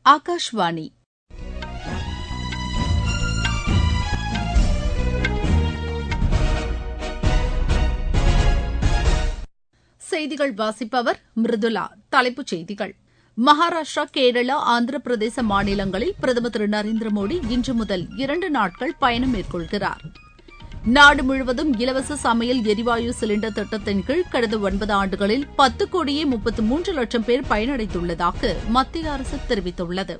ஆகாஷ்வாணி செய்திகள் வாசிப்பவர் மிருதுலா தலைப்புச் செய்திகள் மகாராஷ்டிரா கேரளா ஆந்திர பிரதேச மாநிலங்களில் பிரதமர் திரு நரேந்திர மோடி இன்று முதல் இரண்டு நாட்கள் பயணம் மேற்கொள்கிறார் நாடு முழுவதும் இலவச சமையல் எரிவாயு சிலிண்டர் திட்டத்தின் கீழ் கடந்த ஒன்பது ஆண்டுகளில் பத்து கோடியே முப்பத்து மூன்று லட்சம் பேர் பயனடைந்துள்ளதாக மத்திய அரசு தெரிவித்துள்ளது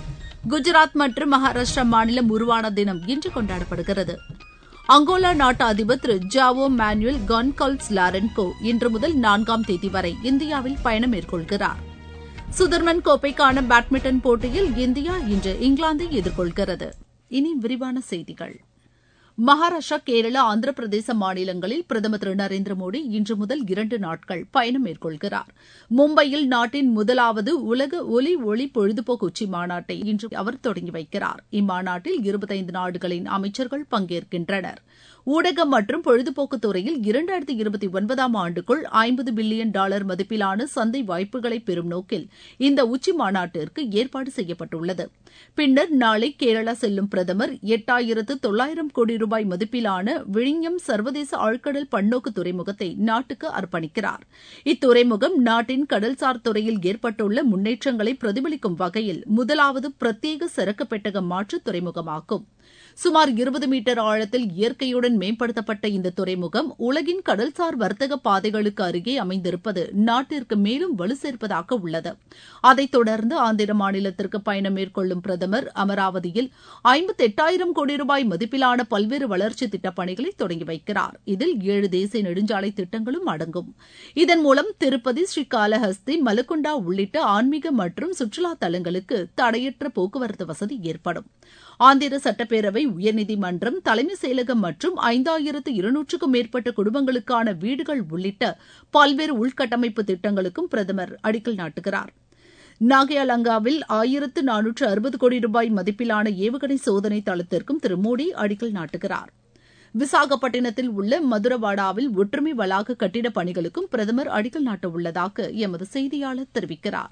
குஜராத் மற்றும் மகாராஷ்டிரா மாநிலம் உருவான தினம் இன்று கொண்டாடப்படுகிறது அங்கோலா நாட்டு அதிபர் திரு ஜாவோ மேனுவல் கான்கால்ஸ் லாரன்கோ இன்று முதல் நான்காம் தேதி வரை இந்தியாவில் பயணம் மேற்கொள்கிறார் சுதர்மன் கோப்பைக்கான பேட்மிண்டன் போட்டியில் இந்தியா இன்று இங்கிலாந்தை எதிர்கொள்கிறது இனி விரிவான செய்திகள் மகாராஷ்டிரா கேரளா ஆந்திர பிரதேச மாநிலங்களில் பிரதமர் திரு நரேந்திர மோடி இன்று முதல் இரண்டு நாட்கள் பயணம் மேற்கொள்கிறார் மும்பையில் நாட்டின் முதலாவது உலக ஒலி ஒளி பொழுதுபோக்கு உச்சி மாநாட்டை இன்று அவர் தொடங்கி வைக்கிறார் இம்மாநாட்டில் இருபத்தைந்து நாடுகளின் அமைச்சர்கள் பங்கேற்கின்றனர் ஊடகம் மற்றும் பொழுதுபோக்கு துறையில் இரண்டாயிரத்தி இருபத்தி ஒன்பதாம் ஆண்டுக்குள் ஐம்பது பில்லியன் டாலர் மதிப்பிலான சந்தை வாய்ப்புகளை பெறும் நோக்கில் இந்த உச்சி மாநாட்டிற்கு ஏற்பாடு செய்யப்பட்டுள்ளது பின்னர் நாளை கேரளா செல்லும் பிரதமர் எட்டாயிரத்து தொள்ளாயிரம் கோடி ரூபாய் மதிப்பிலான விழிஞம் சர்வதேச ஆழ்கடல் பன்னோக்கு துறைமுகத்தை நாட்டுக்கு அர்ப்பணிக்கிறார் இத்துறைமுகம் நாட்டின் கடல்சார் துறையில் ஏற்பட்டுள்ள முன்னேற்றங்களை பிரதிபலிக்கும் வகையில் முதலாவது பிரத்யேக சரக்கு பெட்டக மாற்று துறைமுகமாகும் சுமார் இருபது மீட்டர் ஆழத்தில் இயற்கையுடன் மேம்படுத்தப்பட்ட இந்த துறைமுகம் உலகின் கடல்சார் வர்த்தக பாதைகளுக்கு அருகே அமைந்திருப்பது நாட்டிற்கு மேலும் வலு சேர்ப்பதாக உள்ளது அதைத் தொடர்ந்து ஆந்திர மாநிலத்திற்கு பயணம் மேற்கொள்ளும் பிரதமர் அமராவதியில் ஐம்பத்தி எட்டாயிரம் கோடி ரூபாய் மதிப்பிலான பல்வேறு வளர்ச்சி திட்டப் பணிகளை தொடங்கி வைக்கிறார் இதில் ஏழு தேசிய நெடுஞ்சாலை திட்டங்களும் அடங்கும் இதன் மூலம் திருப்பதி ஸ்ரீகாளஹஸ்தி மலக்குண்டா உள்ளிட்ட ஆன்மீக மற்றும் சுற்றுலா தலங்களுக்கு தடையற்ற போக்குவரத்து வசதி ஏற்படும் ஆந்திர சட்டப்பேரவை உயர்நீதிமன்றம் தலைமைச் செயலகம் மற்றும் ஐந்தாயிரத்து இருநூற்றுக்கும் மேற்பட்ட குடும்பங்களுக்கான வீடுகள் உள்ளிட்ட பல்வேறு உள்கட்டமைப்பு திட்டங்களுக்கும் பிரதமர் அடிக்கல் நாட்டுகிறார் நாகையலங்காவில் ஆயிரத்து நானூற்று அறுபது கோடி ரூபாய் மதிப்பிலான ஏவுகணை சோதனை தளத்திற்கும் திரு மோடி அடிக்கல் நாட்டுகிறார் விசாகப்பட்டினத்தில் உள்ள மதுரவாடாவில் ஒற்றுமை வளாக கட்டிடப் பணிகளுக்கும் பிரதமர் அடிக்கல் நாட்ட உள்ளதாக எமது செய்தியாளர் தெரிவிக்கிறார்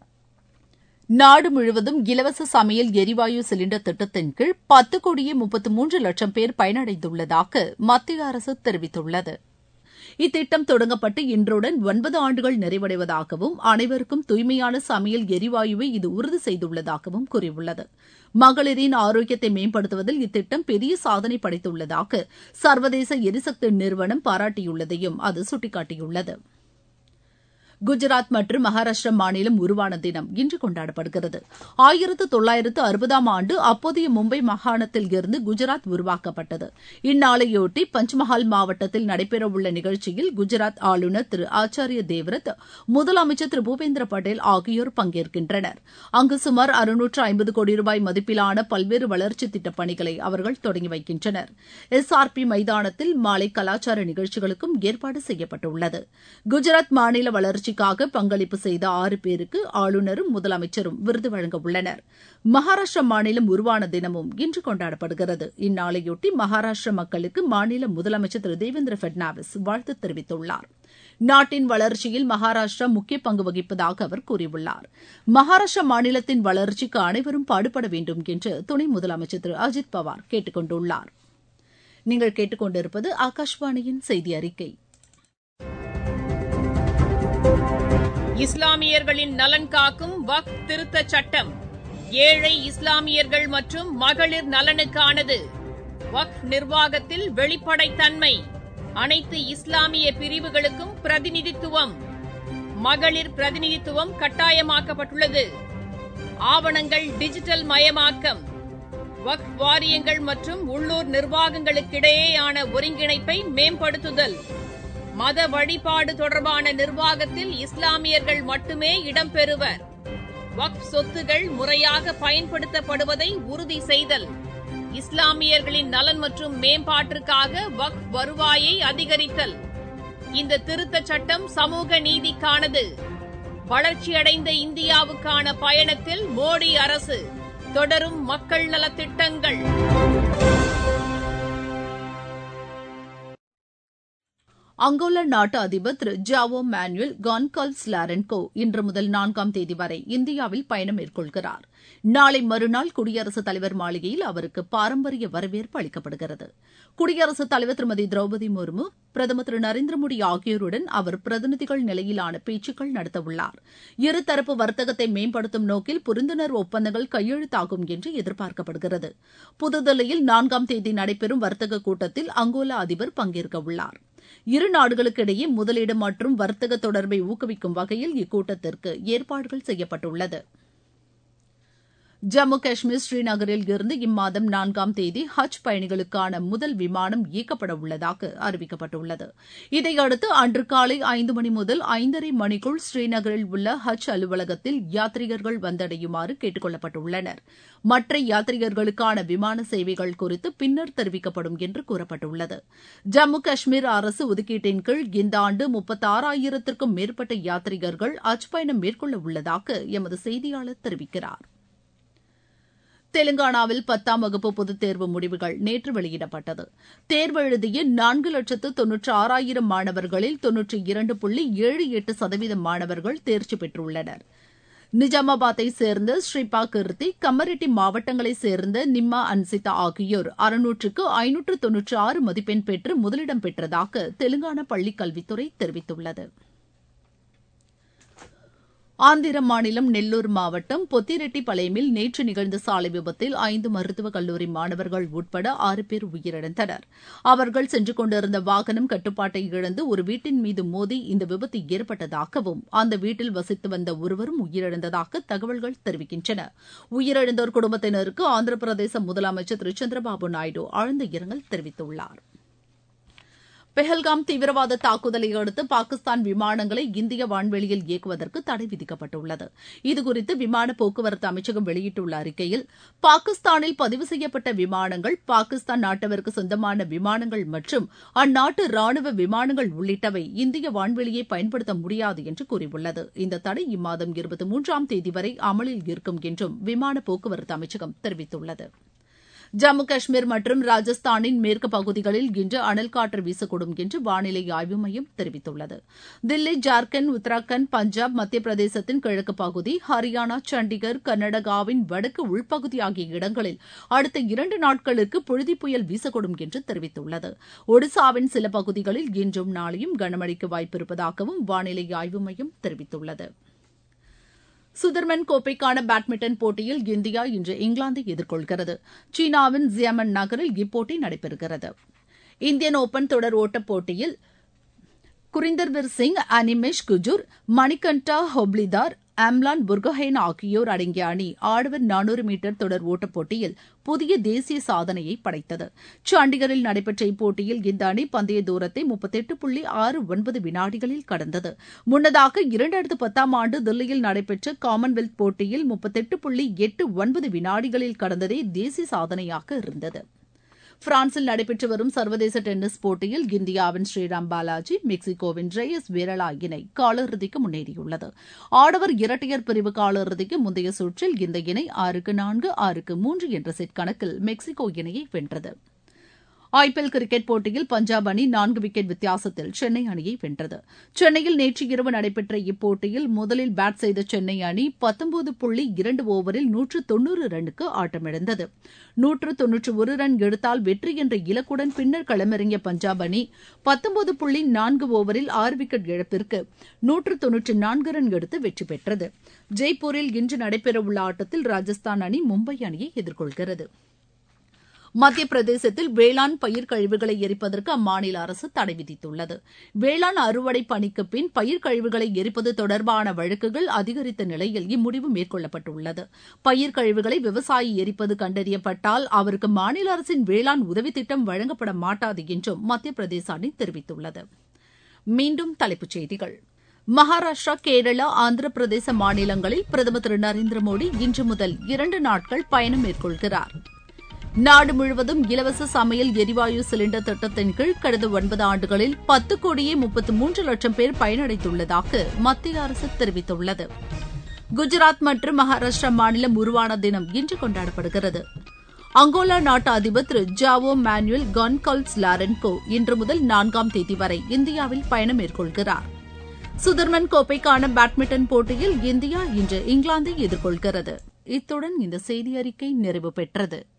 நாடு முழுவதும் இலவச சமையல் எரிவாயு சிலிண்டர் திட்டத்தின் கீழ் பத்து கோடியே முப்பத்து மூன்று லட்சம் பேர் பயனடைந்துள்ளதாக மத்திய அரசு தெரிவித்துள்ளது இத்திட்டம் தொடங்கப்பட்டு இன்றுடன் ஒன்பது ஆண்டுகள் நிறைவடைவதாகவும் அனைவருக்கும் தூய்மையான சமையல் எரிவாயுவை இது உறுதி செய்துள்ளதாகவும் கூறியுள்ளது மகளிரின் ஆரோக்கியத்தை மேம்படுத்துவதில் இத்திட்டம் பெரிய சாதனை படைத்துள்ளதாக சர்வதேச எரிசக்தி நிறுவனம் பாராட்டியுள்ளதையும் அது சுட்டிக்காட்டியுள்ளது குஜராத் மற்றும் மகாராஷ்டிரா மாநிலம் உருவான தினம் இன்று கொண்டாடப்படுகிறது ஆயிரத்து தொள்ளாயிரத்து அறுபதாம் ஆண்டு அப்போதைய மும்பை மாகாணத்தில் இருந்து குஜராத் உருவாக்கப்பட்டது இந்நாளையொட்டி பஞ்ச்மஹால் மாவட்டத்தில் நடைபெறவுள்ள நிகழ்ச்சியில் குஜராத் ஆளுநர் திரு ஆச்சாரிய தேவ்ரத் முதலமைச்சர் திரு பூபேந்திர பட்டேல் ஆகியோர் பங்கேற்கின்றனர் அங்கு சுமார் அறுநூற்று ஐம்பது கோடி ரூபாய் மதிப்பிலான பல்வேறு வளர்ச்சி திட்டப் பணிகளை அவர்கள் தொடங்கி வைக்கின்றனர் எஸ் ஆர் பி மைதானத்தில் மாலை கலாச்சார நிகழ்ச்சிகளுக்கும் ஏற்பாடு செய்யப்பட்டுள்ளது குஜராத் மாநில வளர்ச்சி வளர்ச்சிக்காக பங்களிப்பு செய்த ஆறு பேருக்கு ஆளுநரும் முதலமைச்சரும் விருது வழங்க உள்ளனர் மகாராஷ்டிரா மாநிலம் உருவான தினமும் இன்று கொண்டாடப்படுகிறது இந்நாளையொட்டி மகாராஷ்டிர மக்களுக்கு மாநில முதலமைச்சர் திரு தேவேந்திர பட்னாவிஸ் வாழ்த்து தெரிவித்துள்ளார் நாட்டின் வளர்ச்சியில் மகாராஷ்டிரா முக்கிய பங்கு வகிப்பதாக அவர் கூறியுள்ளார் மகாராஷ்டிரா மாநிலத்தின் வளர்ச்சிக்கு அனைவரும் பாடுபட வேண்டும் என்று துணை முதலமைச்சர் திரு அஜித் பவார் கேட்டுக் கொண்டுள்ளார் நீங்கள் கேட்டுக்கொண்டிருப்பது ஆகாஷ்வாணியின் செய்தி அறிக்கை இஸ்லாமியர்களின் நலன் காக்கும் வக் திருத்த சட்டம் ஏழை இஸ்லாமியர்கள் மற்றும் மகளிர் நலனுக்கானது வக் நிர்வாகத்தில் வெளிப்படைத்தன்மை அனைத்து இஸ்லாமிய பிரிவுகளுக்கும் பிரதிநிதித்துவம் மகளிர் பிரதிநிதித்துவம் கட்டாயமாக்கப்பட்டுள்ளது ஆவணங்கள் டிஜிட்டல் மயமாக்கம் வக் வாரியங்கள் மற்றும் உள்ளூர் நிர்வாகங்களுக்கிடையேயான ஒருங்கிணைப்பை மேம்படுத்துதல் மத வழிபாடு தொடர்பான நிர்வாகத்தில் இஸ்லாமியர்கள் மட்டுமே இடம்பெறுவர் வக்ஃப் சொத்துகள் முறையாக பயன்படுத்தப்படுவதை உறுதி செய்தல் இஸ்லாமியர்களின் நலன் மற்றும் மேம்பாட்டிற்காக வக்ஃப் வருவாயை அதிகரித்தல் இந்த திருத்தச் சட்டம் சமூக நீதிக்கானது வளர்ச்சியடைந்த இந்தியாவுக்கான பயணத்தில் மோடி அரசு தொடரும் மக்கள் நலத்திட்டங்கள் அங்கோலா நாட்டு அதிபர் திரு ஜாவோ மேனுவல் கான்கால்ஸ் லாரன்கோ இன்று முதல் நான்காம் தேதி வரை இந்தியாவில் பயணம் மேற்கொள்கிறார் நாளை மறுநாள் குடியரசுத் தலைவர் மாளிகையில் அவருக்கு பாரம்பரிய வரவேற்பு அளிக்கப்படுகிறது குடியரசுத் தலைவர் திருமதி திரௌபதி முர்மு பிரதமர் திரு நரேந்திர மோடி ஆகியோருடன் அவர் பிரதிநிதிகள் நிலையிலான பேச்சுக்கள் நடத்தவுள்ளார் இருதரப்பு வர்த்தகத்தை மேம்படுத்தும் நோக்கில் புரிந்துணர்வு ஒப்பந்தங்கள் கையெழுத்தாகும் என்று எதிர்பார்க்கப்படுகிறது புதுதில்லியில் நான்காம் தேதி நடைபெறும் வர்த்தக கூட்டத்தில் அங்கோலா அதிபர் பங்கேற்கவுள்ளார் இரு நாடுகளுக்கிடையே முதலீடு மற்றும் வர்த்தக தொடர்பை ஊக்குவிக்கும் வகையில் இக்கூட்டத்திற்கு ஏற்பாடுகள் செய்யப்பட்டுள்ளது ஜம்மு காஷ்மீர் ஸ்ரீநகரில் இருந்து இம்மாதம் நான்காம் தேதி ஹஜ் பயணிகளுக்கான முதல் விமானம் இயக்கப்பட உள்ளதாக அறிவிக்கப்பட்டுள்ளது இதையடுத்து அன்று காலை ஐந்து மணி முதல் ஐந்தரை மணிக்குள் ஸ்ரீநகரில் உள்ள ஹஜ் அலுவலகத்தில் யாத்ரீகர்கள் வந்தடையுமாறு கேட்டுக் கொள்ளப்பட்டுள்ளனர் மற்ற யாத்ரீகர்களுக்கான விமான சேவைகள் குறித்து பின்னர் தெரிவிக்கப்படும் என்று கூறப்பட்டுள்ளது ஜம்மு காஷ்மீர் அரசு ஒதுக்கீட்டின் கீழ் இந்த ஆண்டு முப்பத்தாறாயிரத்திற்கும் மேற்பட்ட யாத்ரீகர்கள் ஹஜ் பயணம் மேற்கொள்ள உள்ளதாக எமது செய்தியாளர் தெரிவிக்கிறார் தெலுங்கானாவில் பத்தாம் வகுப்பு பொதுத் தேர்வு முடிவுகள் நேற்று வெளியிடப்பட்டது தேர்வு எழுதிய நான்கு லட்சத்து தொன்னூற்றி ஆறாயிரம் மாணவர்களில் தொன்னூற்றி இரண்டு புள்ளி ஏழு எட்டு சதவீத மாணவர்கள் தேர்ச்சி பெற்றுள்ளனர் நிஜாமாபாத்தை சேர்ந்த ஸ்ரீபா கிருத்தி கம்மரெட்டி மாவட்டங்களைச் சேர்ந்த நிம்மா அன்சிதா ஆகியோர் அறுநூற்றுக்கு ஐநூற்று தொன்னூற்றி ஆறு மதிப்பெண் பெற்று முதலிடம் பெற்றதாக தெலுங்கானா பள்ளிக் கல்வித்துறை தெரிவித்துள்ளது ஆந்திர மாநிலம் நெல்லூர் மாவட்டம் பொத்திரெட்டிப்பாளையமில் நேற்று நிகழ்ந்த சாலை விபத்தில் ஐந்து மருத்துவக் கல்லூரி மாணவர்கள் உட்பட ஆறு பேர் உயிரிழந்தனர் அவர்கள் சென்று கொண்டிருந்த வாகனம் கட்டுப்பாட்டை இழந்து ஒரு வீட்டின் மீது மோதி இந்த விபத்து ஏற்பட்டதாகவும் அந்த வீட்டில் வசித்து வந்த ஒருவரும் உயிரிழந்ததாக தகவல்கள் தெரிவிக்கின்றன உயிரிழந்தோர் குடும்பத்தினருக்கு ஆந்திர பிரதேச முதலமைச்சர் திரு சந்திரபாபு நாயுடு ஆழ்ந்த இரங்கல் தெரிவித்துள்ளார் பெஹல்காம் தீவிரவாத தாக்குதலை அடுத்து பாகிஸ்தான் விமானங்களை இந்திய வான்வெளியில் இயக்குவதற்கு தடை விதிக்கப்பட்டுள்ளது இதுகுறித்து விமான போக்குவரத்து அமைச்சகம் வெளியிட்டுள்ள அறிக்கையில் பாகிஸ்தானில் பதிவு செய்யப்பட்ட விமானங்கள் பாகிஸ்தான் நாட்டவருக்கு சொந்தமான விமானங்கள் மற்றும் அந்நாட்டு ராணுவ விமானங்கள் உள்ளிட்டவை இந்திய வான்வெளியை பயன்படுத்த முடியாது என்று கூறியுள்ளது இந்த தடை இம்மாதம் இருபத்தி மூன்றாம் தேதி வரை அமலில் இருக்கும் என்றும் விமான போக்குவரத்து அமைச்சகம் தெரிவித்துள்ளது ஜம்மு காஷ்மீர் மற்றும் ராஜஸ்தானின் மேற்கு பகுதிகளில் இன்று அனல் காற்று வீசக்கூடும் என்று வானிலை ஆய்வு மையம் தெரிவித்துள்ளது தில்லி ஜார்க்கண்ட் உத்தராகண்ட் பஞ்சாப் மத்திய பிரதேசத்தின் கிழக்கு பகுதி ஹரியானா சண்டிகர் கர்நாடகாவின் வடக்கு உள்பகுதி ஆகிய இடங்களில் அடுத்த இரண்டு நாட்களுக்கு புழுதி புயல் வீசக்கூடும் என்று தெரிவித்துள்ளது ஒடிசாவின் சில பகுதிகளில் இன்றும் நாளையும் கனமழைக்கு வாய்ப்பிருப்பதாகவும் வானிலை ஆய்வு மையம் தெரிவித்துள்ளது சுதர்மன் கோப்பைக்கான பேட்மிண்டன் போட்டியில் இந்தியா இன்று இங்கிலாந்தை எதிர்கொள்கிறது சீனாவின் ஜியமன் நகரில் இப்போட்டி நடைபெறுகிறது இந்தியன் ஓபன் தொடர் ஓட்டப் போட்டியில் குரிந்தர்வீர் சிங் அனிமேஷ் குஜூர் மணிகண்டா ஹொப்ளிதார் ஆம்லான் புர்கஹேன் ஆகியோர் அடங்கிய அணி ஆடவர் நானூறு மீட்டர் தொடர் ஓட்டப் போட்டியில் புதிய தேசிய சாதனையை படைத்தது சண்டிகரில் நடைபெற்ற இப்போட்டியில் இந்த அணி பந்தய தூரத்தை முப்பத்தெட்டு புள்ளி ஆறு ஒன்பது வினாடிகளில் கடந்தது முன்னதாக இரண்டாயிரத்து பத்தாம் ஆண்டு தில்லியில் நடைபெற்ற காமன்வெல்த் போட்டியில் முப்பத்தெட்டு புள்ளி எட்டு ஒன்பது வினாடிகளில் கடந்ததே தேசிய சாதனையாக இருந்தது பிரான்சில் நடைபெற்று வரும் சர்வதேச டென்னிஸ் போட்டியில் இந்தியாவின் ஸ்ரீராம் பாலாஜி மெக்சிகோவின் ரேயஸ் வீரலா இணை காலிறுதிக்கு முன்னேறியுள்ளது ஆடவர் இரட்டையர் பிரிவு காலிறுதிக்கு முந்தைய சுற்றில் இந்த இணை ஆறுக்கு நான்கு ஆறுக்கு மூன்று என்ற செட் கணக்கில் மெக்சிகோ இணையை வென்றது ஐபிஎல் கிரிக்கெட் போட்டியில் பஞ்சாப் அணி நான்கு விக்கெட் வித்தியாசத்தில் சென்னை அணியை வென்றது சென்னையில் நேற்று இரவு நடைபெற்ற இப்போட்டியில் முதலில் பேட் செய்த சென்னை அணி பத்தொன்பது புள்ளி இரண்டு ஓவரில் நூற்று தொன்னூறு ரன்னுக்கு ஆட்டமிழந்தது நூற்று தொன்னூற்று ஒரு ரன் எடுத்தால் வெற்றி என்ற இலக்குடன் பின்னர் களமிறங்கிய பஞ்சாப் அணி பத்தொன்பது புள்ளி நான்கு ஓவரில் ஆறு விக்கெட் இழப்பிற்கு நூற்று தொன்னூற்று நான்கு ரன் எடுத்து வெற்றி பெற்றது ஜெய்ப்பூரில் இன்று நடைபெறவுள்ள ஆட்டத்தில் ராஜஸ்தான் அணி மும்பை அணியை எதிர்கொள்கிறது மத்திய பிரதேசத்தில் வேளாண் பயிர் கழிவுகளை எரிப்பதற்கு அம்மாநில அரசு தடை விதித்துள்ளது வேளாண் அறுவடை பணிக்கு பின் பயிர் கழிவுகளை எரிப்பது தொடர்பான வழக்குகள் அதிகரித்த நிலையில் இம்முடிவு மேற்கொள்ளப்பட்டுள்ளது பயிர் கழிவுகளை விவசாயி எரிப்பது கண்டறியப்பட்டால் அவருக்கு மாநில அரசின் வேளாண் உதவி திட்டம் வழங்கப்பட மாட்டாது என்றும் மத்திய பிரதேச அணி தெரிவித்துள்ளது மீண்டும் தலைப்புச் செய்திகள் மகாராஷ்டிரா கேரளா ஆந்திர பிரதேச மாநிலங்களில் பிரதமர் திரு நரேந்திர மோடி இன்று முதல் இரண்டு நாட்கள் பயணம் மேற்கொள்கிறார் நாடு முழுவதும் இலவச சமையல் எரிவாயு சிலிண்டர் திட்டத்தின் கீழ் கடந்த ஒன்பது ஆண்டுகளில் பத்து கோடியே முப்பத்து மூன்று லட்சம் பேர் பயனடைந்துள்ளதாக மத்திய அரசு தெரிவித்துள்ளது குஜராத் மற்றும் மகாராஷ்டிரா மாநிலம் உருவான தினம் இன்று கொண்டாடப்படுகிறது அங்கோலா நாட்டு அதிபர் திரு ஜாவோ மேனுவல் கான்கால்ஸ் லாரன்கோ இன்று முதல் நான்காம் தேதி வரை இந்தியாவில் பயணம் மேற்கொள்கிறார் சுதர்மன் கோப்பைக்கான பேட்மிண்டன் போட்டியில் இந்தியா இன்று இங்கிலாந்தை எதிர்கொள்கிறது இத்துடன் இந்த செய்தி அறிக்கை நிறைவு பெற்றது